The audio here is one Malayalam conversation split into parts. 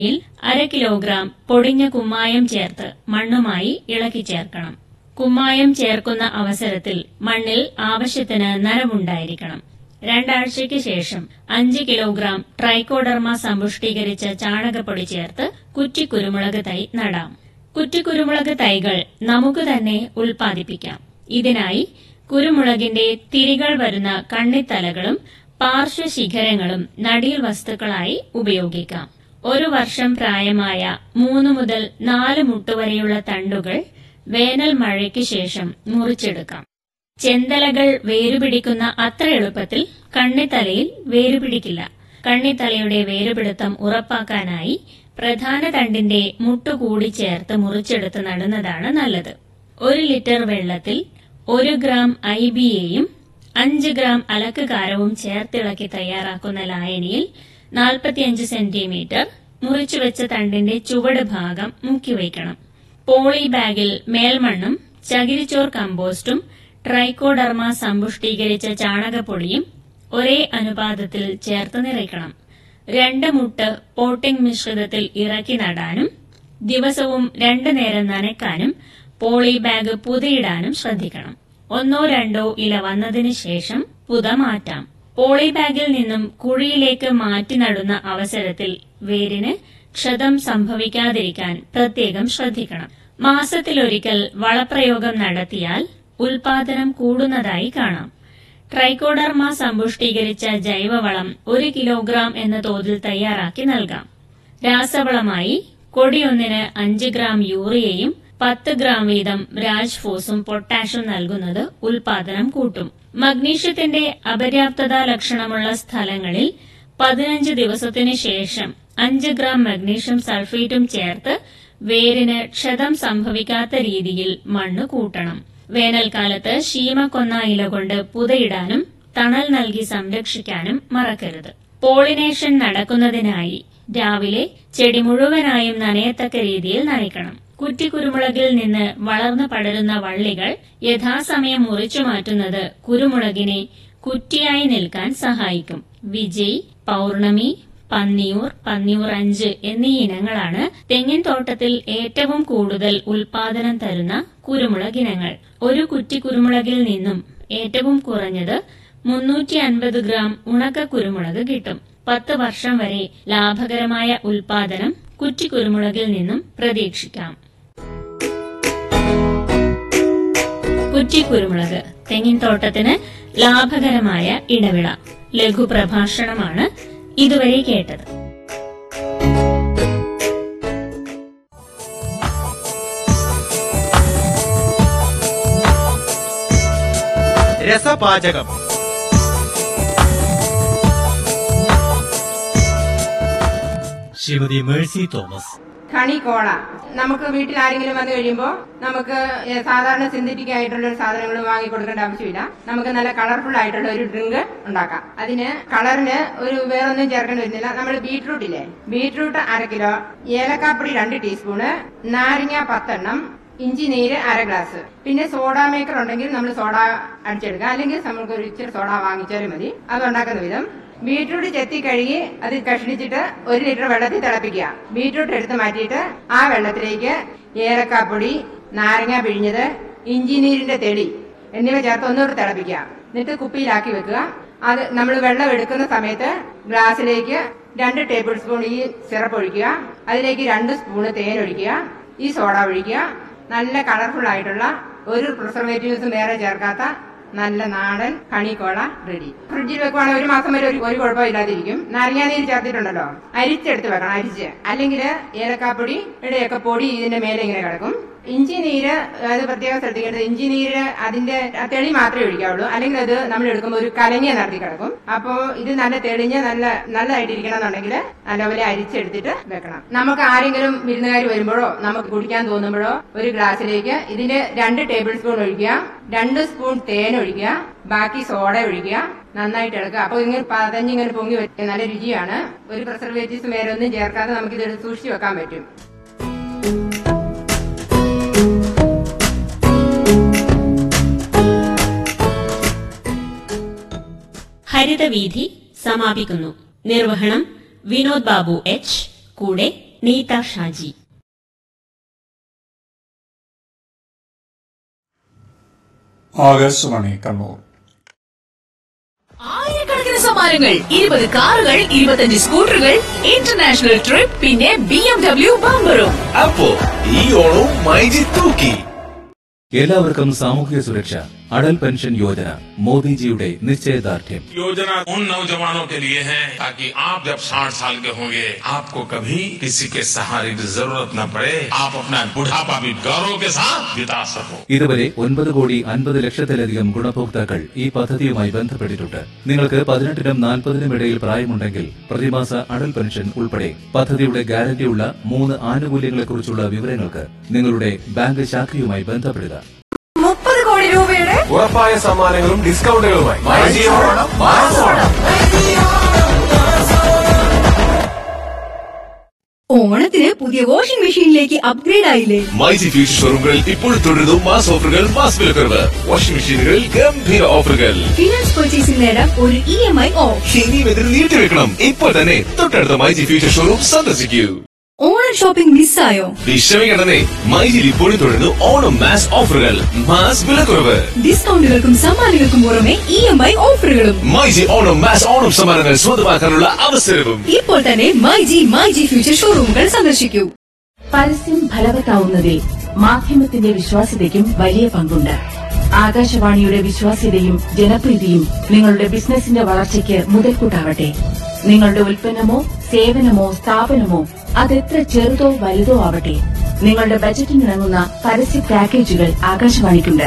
യിൽ അര കിലോഗ്രാം പൊടിഞ്ഞ കുമ്മായം ചേർത്ത് മണ്ണുമായി ഇളക്കി ചേർക്കണം കുമ്മായം ചേർക്കുന്ന അവസരത്തിൽ മണ്ണിൽ ആവശ്യത്തിന് നനവുണ്ടായിരിക്കണം രണ്ടാഴ്ചയ്ക്ക് ശേഷം അഞ്ച് കിലോഗ്രാം ട്രൈക്കോഡർമ സമ്പുഷ്ടീകരിച്ച ചാണകപ്പൊടി ചേർത്ത് കുറ്റിക്കുരുമുളക് തൈ നടാം കുറ്റിക്കുരുമുളക് തൈകൾ നമുക്ക് തന്നെ ഉൽപ്പാദിപ്പിക്കാം ഇതിനായി കുരുമുളകിന്റെ തിരികൾ വരുന്ന കണ്ണിത്തലകളും പാർശ്വശിഖരങ്ങളും നടീൽ വസ്തുക്കളായി ഉപയോഗിക്കാം ഒരു വർഷം പ്രായമായ മൂന്ന് മുതൽ നാല് മുട്ടുവരെയുള്ള തണ്ടുകൾ വേനൽ മഴയ്ക്ക് ശേഷം മുറിച്ചെടുക്കാം ചെന്തലകൾ വേരുപിടിക്കുന്ന അത്ര എളുപ്പത്തിൽ കണ്ണിത്തലയിൽ വേരുപിടിക്കില്ല കണ്ണിത്തലയുടെ വേരുപിടുത്തം ഉറപ്പാക്കാനായി പ്രധാന തണ്ടിന്റെ മുട്ടുകൂടി ചേർത്ത് മുറിച്ചെടുത്ത് നടുന്നതാണ് നല്ലത് ഒരു ലിറ്റർ വെള്ളത്തിൽ ഒരു ഗ്രാം ഐ ബിയെയും അഞ്ച് ഗ്രാം അലക്കുകാരവും ചേർത്തിളക്കി തയ്യാറാക്കുന്ന ലായനിയിൽ നാൽപ്പത്തിയഞ്ച് സെന്റിമീറ്റർ മുറിച്ചുവെച്ച തണ്ടിന്റെ ചുവട് ഭാഗം മുക്കിവയ്ക്കണം പോളി ബാഗിൽ മേൽമണ്ണും ചകിരിച്ചോർ കമ്പോസ്റ്റും ട്രൈക്കോഡർമ സമ്പുഷ്ടീകരിച്ച ചാണകപ്പൊടിയും ഒരേ അനുപാതത്തിൽ ചേർത്ത് നിറയ്ക്കണം രണ്ട് മുട്ട് പോട്ടിംഗ് മിശ്രിതത്തിൽ ഇറക്കി നടാനും ദിവസവും രണ്ടു നേരം നനയ്ക്കാനും പോളി ബാഗ് പുതയിടാനും ശ്രദ്ധിക്കണം ഒന്നോ രണ്ടോ ഇല വന്നതിന് ശേഷം പുത മാറ്റാം പോളി ബാഗിൽ നിന്നും കുഴിയിലേക്ക് മാറ്റി നടുന്ന അവസരത്തിൽ വേരിന് ക്ഷതം സംഭവിക്കാതിരിക്കാൻ പ്രത്യേകം ശ്രദ്ധിക്കണം മാസത്തിലൊരിക്കൽ വളപ്രയോഗം നടത്തിയാൽ ഉൽപാദനം കൂടുന്നതായി കാണാം ട്രൈക്കോഡർമ സമ്പുഷ്ടീകരിച്ച ജൈവവളം ഒരു കിലോഗ്രാം എന്ന തോതിൽ തയ്യാറാക്കി നൽകാം രാസവളമായി കൊടിയൊന്നിന് അഞ്ച് ഗ്രാം യൂറിയയും പത്ത് ഗ്രാം വീതം രാജ്ഫോസും പൊട്ടാഷും നൽകുന്നത് ഉൽപാദനം കൂട്ടും മഗ്നീഷ്യത്തിന്റെ അപര്യാപ്തത ലക്ഷണമുള്ള സ്ഥലങ്ങളിൽ പതിനഞ്ച് ദിവസത്തിനു ശേഷം അഞ്ച് ഗ്രാം മഗ്നീഷ്യം സൾഫേറ്റും ചേർത്ത് വേരിന് ക്ഷതം സംഭവിക്കാത്ത രീതിയിൽ മണ്ണ് കൂട്ടണം വേനൽക്കാലത്ത് ശീമക്കൊന്ന ഇല കൊണ്ട് പുതയിടാനും തണൽ നൽകി സംരക്ഷിക്കാനും മറക്കരുത് പോളിനേഷൻ നടക്കുന്നതിനായി രാവിലെ ചെടി മുഴുവനായും നനയത്തക്ക രീതിയിൽ നനയ്ക്കണം കുറ്റിക്കുരുമുളകിൽ നിന്ന് വളർന്നു പടരുന്ന വള്ളികൾ യഥാസമയം മുറിച്ചു മാറ്റുന്നത് കുരുമുളകിനെ കുറ്റിയായി നിൽക്കാൻ സഹായിക്കും വിജയ് പൌർണമി പന്നിയൂർ പന്നിയൂർ അഞ്ച് എന്നീ ഇനങ്ങളാണ് തെങ്ങിൻ തോട്ടത്തിൽ ഏറ്റവും കൂടുതൽ ഉൽപാദനം തരുന്ന കുരുമുളക് ഇനങ്ങൾ ഒരു കുറ്റി കുരുമുളകിൽ നിന്നും ഏറ്റവും കുറഞ്ഞത് മുന്നൂറ്റി അൻപത് ഗ്രാം ഉണക്ക കുരുമുളക് കിട്ടും പത്ത് വർഷം വരെ ലാഭകരമായ ഉൽപാദനം കുറ്റി കുരുമുളകിൽ നിന്നും പ്രതീക്ഷിക്കാം കുറ്റി കുരുമുളക് തെങ്ങിൻ തോട്ടത്തിന് ലാഭകരമായ ഇടവിള ലഘുപ്രഭാഷണമാണ് ഇതുവരെ കേട്ടത് രസപാചകം Shrimati Mercy Thomas honey cola നമുക്ക് വീട്ടിൽ ആരെങ്കിലും വന്നു കഴിയുമ്പോൾ നമുക്ക് ഏ, സാധാരണ സിന്തറ്റിക് ആയിട്ടുള്ള ഒരു സാധനങ്ങൾ വാങ്ങി കൊടുക്കേണ്ട ആവശ്യമില്ല നമുക്ക് നല്ല കളർഫുൾ ആയിട്ടുള്ള ഒരു ഡ്രിങ്ക് ഉണ്ടാക്കാം അതിന് കളറിന് ഒരു വേറൊന്നും ചേർക്കേണ്ടി വരുന്നില്ല നമ്മൾ ബീട്രൂട്ട് ഇല്ലേ ബീട്രൂട്ട് അര കിലോ ഏലക്കാപ്പൊടി രണ്ട് ടീസ്പൂണ് നാരങ്ങ പത്തെണ്ണം ഇഞ്ചി നീര് അര ഗ്ലാസ് പിന്നെ സോഡ മേക്കർ ഉണ്ടെങ്കിൽ നമ്മൾ സോഡ അടിച്ചെടുക്കാം അല്ലെങ്കിൽ നമുക്ക് ഒരു ഇച്ചിരി സോഡ വാങ്ങിച്ചാലും മതി അത് ഉണ്ടാക്കുന്ന വിധം ബീട്രൂട്ട് ചെത്തി കഴുകി അത് കഷ്ണിച്ചിട്ട് ഒരു ലിറ്റർ വെള്ളത്തിൽ തിളപ്പിക്കുക ബീട്രൂട്ട് എടുത്ത് മാറ്റിയിട്ട് ആ വെള്ളത്തിലേക്ക് ഏലക്കാപ്പൊടി നാരങ്ങ പിഴിഞ്ഞത് ഇഞ്ചി നീരിന്റെ തെളി എന്നിവ ചേർത്ത് ഒന്നുകൂടെ തിളപ്പിക്കുക എന്നിട്ട് കുപ്പിയിലാക്കി വെക്കുക അത് നമ്മൾ വെള്ളം എടുക്കുന്ന സമയത്ത് ഗ്ലാസ്സിലേക്ക് രണ്ട് ടേബിൾ സ്പൂൺ ഈ സിറപ്പ് ഒഴിക്കുക അതിലേക്ക് രണ്ട് സ്പൂണ് തേൻ ഒഴിക്കുക ഈ സോഡ ഒഴിക്കുക നല്ല കളർഫുൾ ആയിട്ടുള്ള ഒരു പ്രിസർവേറ്റീവ്സും വേറെ ചേർക്കാത്ത നല്ല നാടൻ കണിക്കോള റെഡി ഫ്രിഡ്ജിൽ വെക്കുവാണെങ്കിൽ ഒരു മാസം വരെ ഒരു ഒരു കുഴപ്പമില്ലാതിരിക്കും നാരങ്ങാനീര് ചേർത്തിട്ടുണ്ടല്ലോ അരിച്ചെടുത്ത് വെക്കണം അരിച്ച് അല്ലെങ്കിൽ ഏലക്കാപ്പൊടിയുടെ ഒക്കെ പൊടി ഇതിന്റെ മേലെ ഇങ്ങനെ കിടക്കും ഇഞ്ചി നീര് അത് പ്രത്യേകം ശ്രദ്ധിക്കേണ്ടത് ഇഞ്ചി നീര് അതിന്റെ ആ തെളി മാത്രമേ ഒഴിക്കാവുള്ളൂ അല്ലെങ്കിൽ അത് നമ്മൾ എടുക്കുമ്പോൾ ഒരു കലങ്ങിയ നടത്തി കിടക്കും അപ്പോ ഇത് നല്ല തെളിഞ്ഞ് നല്ല നല്ലതായിട്ട് ഇരിക്കണം എന്നുണ്ടെങ്കിൽ നല്ലപോലെ അരിച്ചെടുത്തിട്ട് വെക്കണം നമുക്ക് ആരെങ്കിലും വിരുന്നുകാർ വരുമ്പോഴോ നമുക്ക് കുടിക്കാൻ തോന്നുമ്പോഴോ ഒരു ഗ്ലാസ്സിലേക്ക് ഇതിന് രണ്ട് ടേബിൾ സ്പൂൺ ഒഴിക്കുക രണ്ട് സ്പൂൺ തേൻ ഒഴിക്കുക ബാക്കി സോഡ ഒഴിക്കുക നന്നായിട്ട് ഇളക്കുക അപ്പൊ ഇങ്ങനെ പതഞ്ഞിങ്ങനെ പൊങ്ങി വരും നല്ല രുചിയാണ് ഒരു പ്രിസർവേറ്റീവ്സും വേറെ ഒന്നും ചേർക്കാതെ നമുക്ക് ഇത് സൂക്ഷിച്ചു വെക്കാൻ പറ്റും ഹരിതവീഥി സമാപിക്കുന്നു നിർവഹണം വിനോദ് ബാബു എച്ച് കൂടെ നീത ഷാജി ആകാശവാണി കണ്ണൂർ ആയിരക്കണക്കിന് സമ്മാനങ്ങൾ ഇരുപത് കാറുകൾ ഇരുപത്തഞ്ച് സ്കൂട്ടറുകൾ ഇന്റർനാഷണൽ ട്രിപ്പ് പിന്നെ ബി എം ഡബ്ല്യു ബമ്പറും അപ്പോ ഈ ഓണവും മൈജി തൂക്കി എല്ലാവർക്കും സാമൂഹിക സുരക്ഷ അടൽ പെൻഷൻ യോജന മോദിജിയുടെ നിശ്ചയദാർഢ്യം योजना उन नौजवानों के लिए है ताकि आप जब 60 साल के होंगे आपको कभी किसी के सहारे की जरूरत न पड़े आप अपना बुढ़ापा भी गौरव के साथ बिता सको ഇതുവരെ ഒൻപത് കോടി അൻപത് ലക്ഷത്തിലധികം ഗുണഭോക്താക്കൾ ഈ പദ്ധതിയുമായി ബന്ധപ്പെട്ടിട്ടുണ്ട് നിങ്ങൾക്ക് പതിനെട്ടിനും നാൽപ്പതിനും ഇടയിൽ പ്രായമുണ്ടെങ്കിൽ പ്രതിമാസ അടൽ പെൻഷൻ ഉൾപ്പെടെ പദ്ധതിയുടെ ഗ്യാരണ്ടിയുള്ള മൂന്ന് ആനുകൂല്യങ്ങളെക്കുറിച്ചുള്ള വിവരങ്ങൾക്ക് നിങ്ങളുടെ ബാങ്ക് ശാഖയുമായി ബന്ധപ്പെടുക മുപ്പത് കോടി രൂപയുടെ ഉറപ്പായ സമ്മാനങ്ങളും ഡിസ്കൗണ്ടുകളുമായി മൈജി ഓണം മാസോണം ഓണത്തിന് പുതിയ വാഷിംഗ് മെഷീനിലേക്ക് അപ്ഗ്രേഡ് ആയില്ലേ മൈജി ഫ്യൂച്ചർ ഷോറൂമുകളിൽ ഇപ്പോൾ തുടരുന്നു മാസ് ഓഫറുകൾ മാസ് വിലക്കുറവ് വാഷിംഗ് മെഷീനുകളിൽ ഗംഭീര ഓഫറുകൾ ഫിനാൻസ് പർച്ചേസിംഗ് നേടാം ഒരു ഇ എം ഐ ഓഫ് ഇനിയും ഇതിന് നീട്ടിവെക്കണം ഇപ്പോൾ തന്നെ തൊട്ടടുത്ത മൈജി ഫ്യൂച്ചർ ഷോറൂം സന്ദർശിക്കൂ ഓണം ഷോപ്പിംഗ് മിസ്സായോ വിഷമിക്കണമേ മൈജിൽ ഇപ്പോഴും തുടരുന്നു ഓണം മാസ് ഓഫറുകൾ മാസ് വിലക്കുറവ് ഡിസ്കൗണ്ടുകൾക്കും സമ്മാനങ്ങൾക്കും പുറമെ ഇ എം ഐ ഓഫറുകളും മൈജി ഓണം മാസ് ഓണം സമ്മാനങ്ങൾ സ്വന്തമാക്കാനുള്ള അവസരവും ഇപ്പോൾ തന്നെ my G my G future ഷോറൂമുകൾ സന്ദർശിക്കൂ പരസ്യം ഫലവത്താവുന്നതിൽ മാധ്യമത്തിന്റെ വിശ്വാസ്യതയ്ക്കും വലിയ പങ്കുണ്ട് ആകാശവാണിയുടെ വിശ്വാസ്യതയും ജനപ്രീതിയും നിങ്ങളുടെ ബിസിനസിന്റെ വളർച്ചയ്ക്ക് മുതൽക്കൂട്ടാവട്ടെ നിങ്ങളുടെ ഉൽപ്പന്നമോ സേവനമോ സ്ഥാപനമോ അതെത്ര ചെറുതോ വലുതോ ആവട്ടെ നിങ്ങളുടെ ബജറ്റിനിണങ്ങുന്ന പരസ്യ പാക്കേജുകൾ ആകാശവാണിക്കുണ്ട്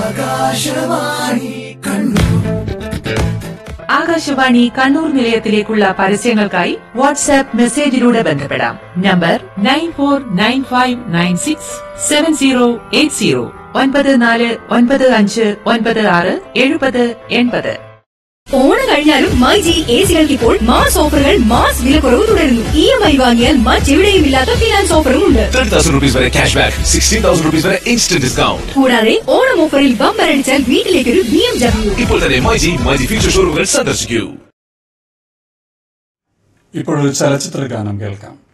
ആകാശവാണി കണ്ണൂർ നിലയത്തിലേക്കുള്ള പരസ്യങ്ങൾക്കായി വാട്സാപ്പ് മെസ്സേജിലൂടെ ബന്ധപ്പെടാം number nine four nine five nine six seven zero eight zero ഒൻപത് നാല് ഒൻപത് അഞ്ച് ഒൻപത് ആറ് എഴുപത് എൺപത് ഓണം കഴിഞ്ഞാലും മൈ ജി എ സികൾക്ക് ഇപ്പോൾ മാസ് ഓഫറുകൾ മാസ് വിലക്കുറവ് തുടരുന്നു ഇ എം ഐ വാങ്ങിയാൽ മറ്റെവിടെയും ഇല്ലാത്ത ഫിനാൻസ് ഓഫറും ഉണ്ട് തേർട്ടി തൗസൻഡ് റുപ്പീസ് വരെ cash back sixteen thousand rupees വരെ ഇൻസ്റ്റന്റ് ഡിസ്കൗണ്ട് കൂടാതെ ഓണം ഓഫറിൽ ബമ്പറടിച്ചാൽ വീട്ടിലേക്കൊരു ബി എം ഡബ്ല്യു ഇപ്പോൾ തന്നെ മൈജി മൈജി ഫ്യൂച്ചർ ഷോറൂമുകൾ സന്ദർശിക്കൂ ഇപ്പോഴൊരു ചലച്ചിത്ര ഗാനം കേൾക്കാം